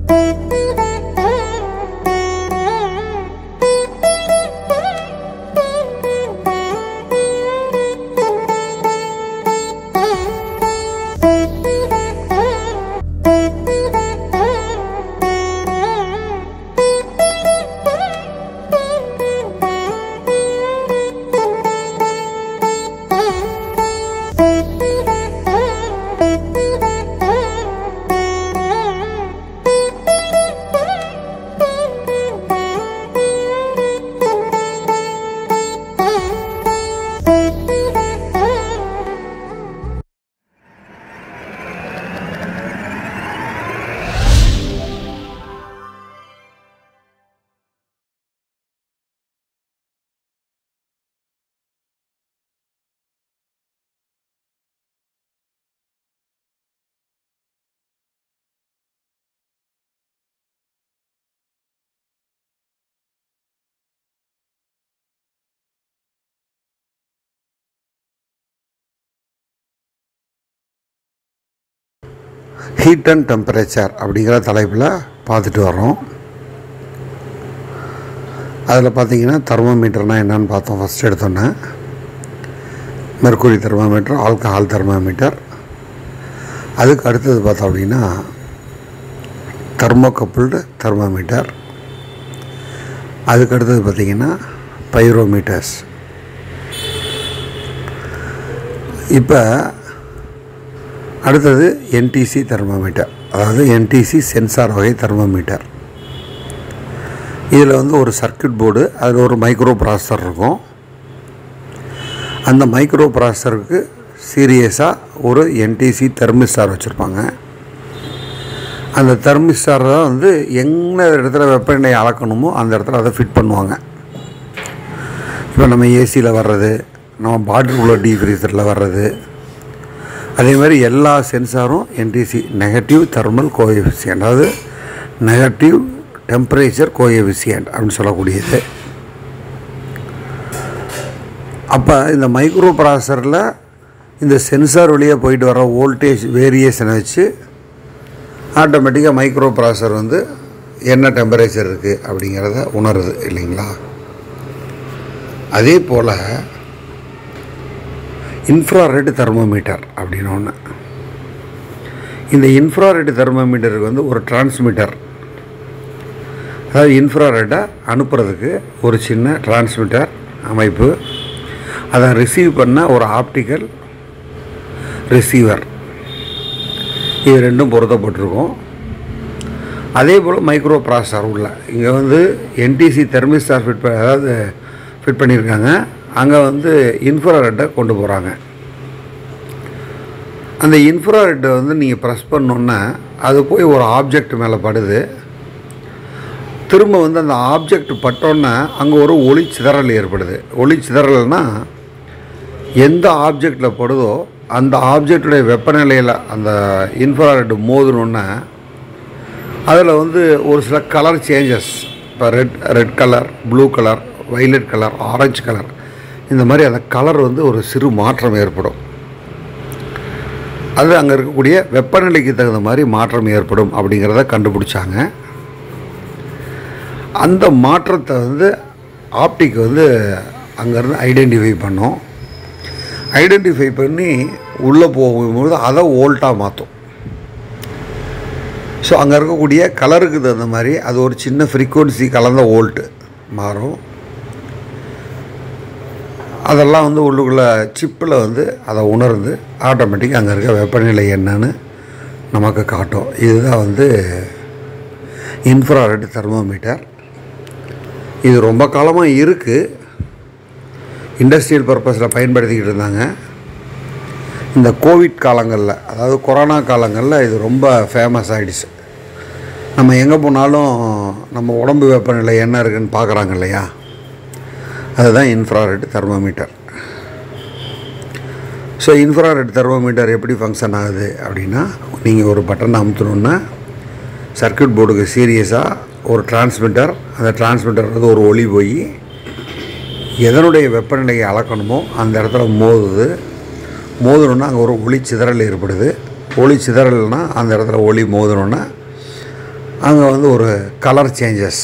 heat and temperature அப்படிங்கிற தலைப்பில் பார்த்துட்டு வரோம் அதில் பார்த்தீங்கன்னா தெர்மோமீட்டர்னால் என்னன்னு பார்த்தோம் ஃபஸ்ட் எடுத்தோன்னே மெர்க்குரி தெர்மோமீட்டர் ஆல்கஹால் தெர்மோமீட்டர் அதுக்கு அடுத்தது பார்த்தோம் அப்படின்னா தெர்மோகப்புள்டு தெர்மோமீட்டர் அதுக்கு அடுத்தது பார்த்திங்கன்னா பைரோமீட்டர்ஸ் இப்போ அடுத்தது என்டிசி தெர்மோமீட்டர் அதாவது என்டிசி சென்சார் வகை தெர்மோமீட்டர் இதில் வந்து ஒரு சர்க்யூட் போர்டு அதில் ஒரு மைக்ரோ ப்ராசஸர் இருக்கும் அந்த மைக்ரோ ப்ராசஸருக்கு சீரியஸாக ஒரு என்டிசி தெர்மிஸ்டார் வச்சுருப்பாங்க அந்த தெர்மிஸ்டார் தான் வந்து எந்த இடத்துல வெப்பநிலை அளக்கணுமோ அந்த இடத்துல அதை ஃபிட் பண்ணுவாங்க இப்போ நம்ம ஏசியில் வர்றது நம்ம பாட்டில் உள்ள டீ ஃப்ரீசரில் வர்றது அதே மாதிரி எல்லா சென்சாரும் என்டிசி நெகட்டிவ் தெர்மல் கோஎஃபிசியன்ட் அதாவது நெகட்டிவ் டெம்பரேச்சர் கோஎஃபிசியன்ட் அப்படின்னு சொல்லக்கூடியது அப்போ இந்த மைக்ரோ ப்ராசரில் இந்த சென்சார் வழியாக போயிட்டு வர வோல்டேஜ் வேரியேஷனை வச்சு ஆட்டோமேட்டிக்காக மைக்ரோ ப்ராசர் வந்து என்ன டெம்பரேச்சர் இருக்குது அப்படிங்கிறத உணருது இல்லைங்களா அதே போல் இன்ஃப்ராரெட் தெர்மோமீட்டர் அப்படின்னு ஒன்று இந்த இன்ஃப்ராரெட் தெர்மோமீட்டருக்கு வந்து ஒரு டிரான்ஸ்மிட்டர் அதாவது இன்ஃப்ராரெட்டை அனுப்புறதுக்கு ஒரு சின்ன டிரான்ஸ்மிட்டர் அமைப்பு அதை ரிசீவ் பண்ண ஒரு ஆப்டிக்கல் ரிசீவர் இது ரெண்டும் பொருத்தப்பட்டிருக்கும் அதே போல் மைக்ரோ ப்ராசஸர் உள்ள இங்கே வந்து என்டிசி தெர்மிஸ்டார் ஃபிட் ப அதாவது ஃபிட் பண்ணியிருக்காங்க அங்கே வந்து இன்ஃப்ராரெட்டை கொண்டு போகிறாங்க அந்த இன்ஃப்ராரெட்டை வந்து நீங்கள் ப்ரெஸ் பண்ணோன்னே அது போய் ஒரு ஆப்ஜெக்ட் மேலே படுது திரும்ப வந்து அந்த ஆப்ஜெக்ட் பட்டோன்னே அங்கே ஒரு ஒளி சிதறல் ஏற்படுது ஒளி சிதறல்னா எந்த ஆப்ஜெக்டில் படுதோ அந்த ஆப்ஜெக்டுடைய வெப்பநிலையில் அந்த இன்ஃப்ராரெட் மோதணுன்னே அதில் வந்து ஒரு சில கலர் சேஞ்சஸ் இப்போ red red colour blue colour violet colour orange colour இந்த மாதிரி அந்த கலர் வந்து ஒரு சிறு மாற்றம் ஏற்படும் அது அங்கே இருக்கக்கூடிய வெப்பநிலைக்கு தகுந்த மாதிரி மாற்றம் ஏற்படும் அப்படிங்கிறத கண்டுபிடிச்சாங்க அந்த மாற்றத்தை வந்து ஆப்டிக் வந்து அங்கேருந்து ஐடென்டிஃபை பண்ணோம் ஐடென்டிஃபை பண்ணி உள்ளே போகும்போது அதை ஓல்ட்டாக மாற்றும் ஸோ அங்கே இருக்கக்கூடிய கலருக்கு தகுந்த மாதிரி அது ஒரு சின்ன ஃப்ரீக்குவன்சி கலந்த வோல்ட்டு மாறும் அதெல்லாம் வந்து உள்ளுக்குள்ளே சிப்பில் வந்து அதை உணர்ந்து ஆட்டோமேட்டிக்காக அங்கே இருக்க வெப்பநிலை என்னன்னு நமக்கு காட்டும் இதுதான் வந்து இன்ஃப்ராரெட் தெர்மோமீட்டர் இது ரொம்ப காலமாக இருக்குது இண்டஸ்ட்ரியல் பர்பஸில் பயன்படுத்திக்கிட்டு இருந்தாங்க இந்த கோவிட் காலங்களில் அதாவது கொரோனா காலங்களில் இது ரொம்ப ஃபேமஸ் ஆகிடுச்சு நம்ம எங்கே போனாலும் நம்ம உடம்பு வெப்பநிலை என்ன இருக்குன்னு பார்க்குறாங்க இல்லையா அதுதான் infrared thermometer so infrared thermometer எப்படி ஃபங்க்ஷன் ஆகுது அப்படின்னா நீங்கள் ஒரு பட்டன் அமுத்தணுன்னா சர்க்யூட் போர்டுக்கு சீரியஸாக ஒரு டிரான்ஸ்மிட்டர் அந்த டிரான்ஸ்மிட்டர் வந்து ஒரு ஒளி போய் எதனுடைய வெப்பநிலையை அளக்கணுமோ அந்த இடத்துல மோதுது மோதணுன்னா அங்கே ஒரு ஒளி சிதறல் ஏற்படுது ஒளி சிதறல்னால் அந்த இடத்துல ஒளி மோதணுன்னா அங்கே வந்து ஒரு கலர் சேஞ்சஸ்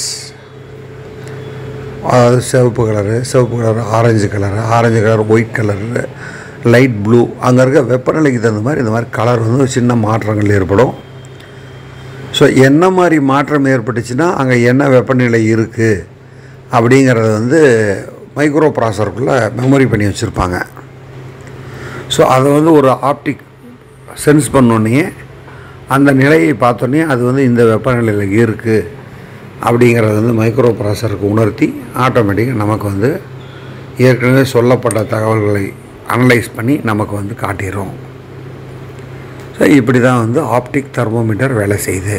அதாவது சிவப்பு கலரு சிவப்பு colour orange colour orange colour white colour light blue அங்கே இருக்க வெப்பநிலைக்கு தகுந்த மாதிரி இந்த மாதிரி கலர் வந்து ஒரு சின்ன மாற்றங்கள் ஏற்படும் ஸோ என்ன மாதிரி மாற்றம் ஏற்பட்டுச்சுன்னா அங்கே என்ன வெப்பநிலை இருக்குது அப்படிங்கிறத வந்து மைக்ரோ ப்ராசருக்குள்ளே மெமரி பண்ணி வச்சுருப்பாங்க ஸோ அதை வந்து ஒரு ஆப்டிக் சென்ஸ் பண்ணோன்னே அந்த நிலையை பார்த்தோன்னே அது வந்து இந்த வெப்பநிலையில் இருக்குது அப்படிங்கிறத வந்து மைக்ரோ ப்ராசருக்கு உணர்த்தி ஆட்டோமேட்டிக்காக நமக்கு வந்து ஏற்கனவே சொல்லப்பட்ட தகவல்களை அனலைஸ் பண்ணி நமக்கு வந்து காட்டிடும் ஸோ இப்படி தான் வந்து ஆப்டிக் தெர்மோமீட்டர் வேலை செய்யுது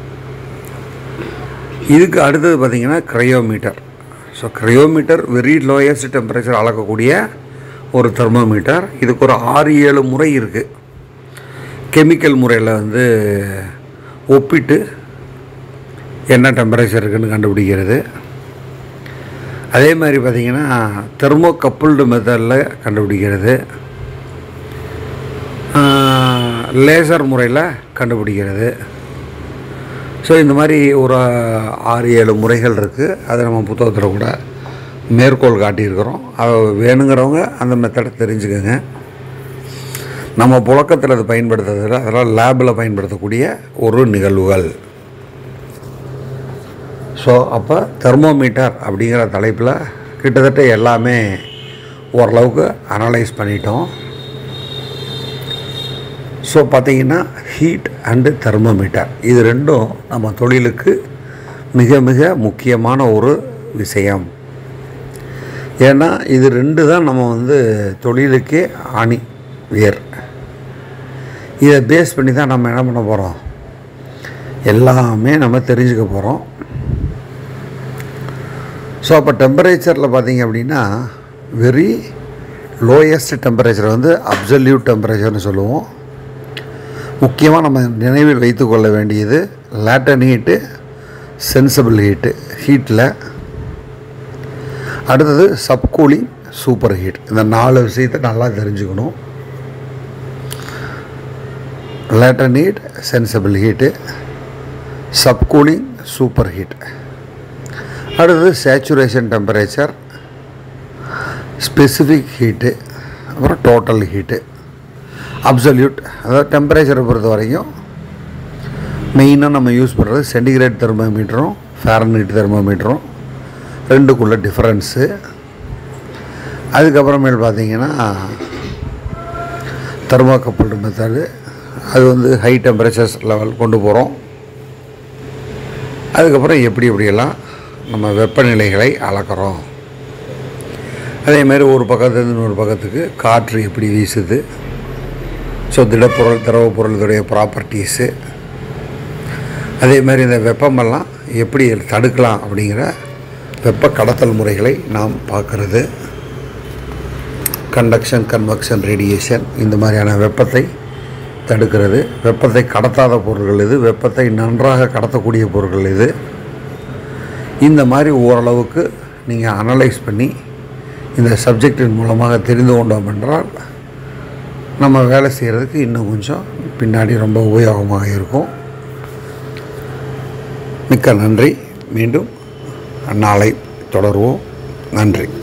இதுக்கு அடுத்தது பார்த்திங்கன்னா cryometer so cryometer very lowest temperature அளக்கக்கூடிய ஒரு தெர்மோமீட்டர் இதுக்கு ஒரு ஆறு ஏழு முறை இருக்குது கெமிக்கல் முறையில் வந்து ஒப்பிட்டு என்ன டெம்பரேச்சர் இருக்குன்னு கண்டுபிடிக்கிறது அதே மாதிரி பார்த்திங்கன்னா தெர்மோ கப்புள்டு மெத்தடில் கண்டுபிடிக்கிறது லேசர் முறையில் கண்டுபிடிக்கிறது ஸோ இந்த மாதிரி ஒரு ஆறு ஏழு முறைகள் இருக்குது அதை நம்ம புத்தகத்தில் கூட மேற்கோள் காட்டியிருக்கிறோம் அதை வேணுங்கிறவங்க அந்த மெத்தடை தெரிஞ்சுக்கோங்க நம்ம புழக்கத்தில் அது பயன்படுத்துறதில்ல அதெல்லாம் லேபில் பயன்படுத்தக்கூடிய ஒரு நிகழ்வுகள் ஸோ அப்போ தெர்மோமீட்டர் அப்படிங்கிற தலைப்பில் கிட்டத்தட்ட எல்லாமே ஓரளவுக்கு அனலைஸ் பண்ணிட்டோம் ஸோ பார்த்தீங்கன்னா ஹீட் அண்டு தெர்மோமீட்டர் இது ரெண்டும் நம்ம தொழிலுக்கு மிக மிக முக்கியமான ஒரு விஷயம் ஏன்னா இது ரெண்டு தான் நம்ம வந்து தொழிலுக்கே அணி வேர் இதை பேஸ் பண்ணி தான் நம்ம என்ன பண்ண போகிறோம் எல்லாமே நம்ம தெரிஞ்சுக்க போகிறோம் ஸோ அப்போ டெம்பரேச்சரில் பார்த்தீங்க அப்படின்னா வெரி லோயஸ்ட் டெம்பரேச்சர் வந்து அப்சல்யூட் டெம்பரேச்சர்னு சொல்லுவோம் முக்கியமாக நம்ம நினைவில் வைத்துக்கொள்ள வேண்டியது லேட்டன் ஹீட்டு சென்சிபிள் ஹீட்டு ஹீட்டில் அடுத்தது சப்கூலிங் சூப்பர் ஹீட் இந்த நாலு விஷயத்தை நல்லா தெரிஞ்சுக்கணும் latent heat sensible heat subcooling super heat அடுத்தது சேச்சுரேஷன் டெம்பரேச்சர் ஸ்பெசிஃபிக் ஹீட்டு அப்புறம் டோட்டல் ஹீட்டு அப்சல்யூட் அதாவது டெம்பரேச்சரை பொறுத்த வரைக்கும் மெயினாக நம்ம யூஸ் பண்ணுறது சென்டிகிரேட் தெர்மோமீட்டரும் ஃபேரன்ஹீட் தெர்மோமீட்டரும் ரெண்டுக்குள்ள டிஃப்ரென்ஸு அதுக்கப்புறமேல் பார்த்தீங்கன்னா தெர்மோகப்பல்டு மெத்தடு அது வந்து ஹை டெம்பரேச்சர்ஸ் லெவல் கொண்டு போகிறோம் அதுக்கப்புறம் எப்படி எப்படியெல்லாம் நம்ம வெப்பநிலைகளை அளக்கிறோம் அதே மாதிரி ஒரு பக்கத்துலேருந்து இன்னொரு பக்கத்துக்கு காற்று எப்படி வீசுது ஸோ திடப்பொருள் திரவ பொருளுடைய ப்ராப்பர்ட்டிஸு அதே மாதிரி இந்த வெப்பமெல்லாம் எப்படி தடுக்கலாம் அப்படிங்கிற வெப்ப கடத்தல் முறைகளை நாம் பார்க்குறது கண்டக்ஷன் கன்வெக்ஷன் ரேடியேஷன் இந்த மாதிரியான வெப்பத்தை தடுக்கிறது வெப்பத்தை கடத்தாத பொருட்கள் இது வெப்பத்தை நன்றாக கடத்தக்கூடிய பொருட்கள் இது இந்த மாதிரி ஓரளவுக்கு நீங்கள் அனலைஸ் பண்ணி இந்த சப்ஜெக்டின் மூலமாக தெரிந்து கொண்டோம் என்றால் நம்ம வேலை செய்கிறதுக்கு இன்னும் கொஞ்சம் பின்னாடி ரொம்ப உபயோகமாக இருக்கும் மிக்க நன்றி மீண்டும் நாளை தொடருவோம் நன்றி